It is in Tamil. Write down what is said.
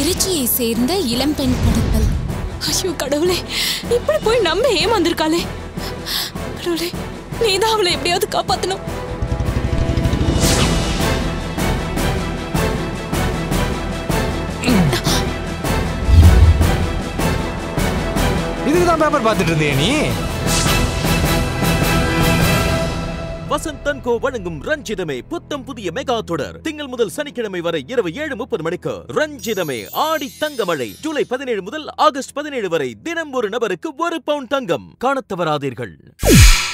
திருச்சியை சேர்ந்த இளம்பெண் கடத்தல் ஐயோ கடவுளே இப்படி போய் நம்ம ஏமாந்திருக்காளே கடவுளே நீதான் அவளை எப்படியாவது காப்பாத்தணும் இதுக்கு தான் பேப்பர் பார்த்துட்டு இருந்தியா நீ வசந்த் தன்கோ வழங்கும் ரஞ்சிதமே புத்தம் புதிய மெகா தொடர் திங்கள் முதல் சனிக்கிழமை வரை இரவு ஏழு முப்பது மணிக்கு ரஞ்சிதமே ஆடி தங்கமழை ஜூலை பதினேழு முதல் ஆகஸ்ட் பதினேழு வரை தினம் ஒரு நபருக்கு ஒரு பவுண்ட் தங்கம் காணத் தவறாதீர்கள்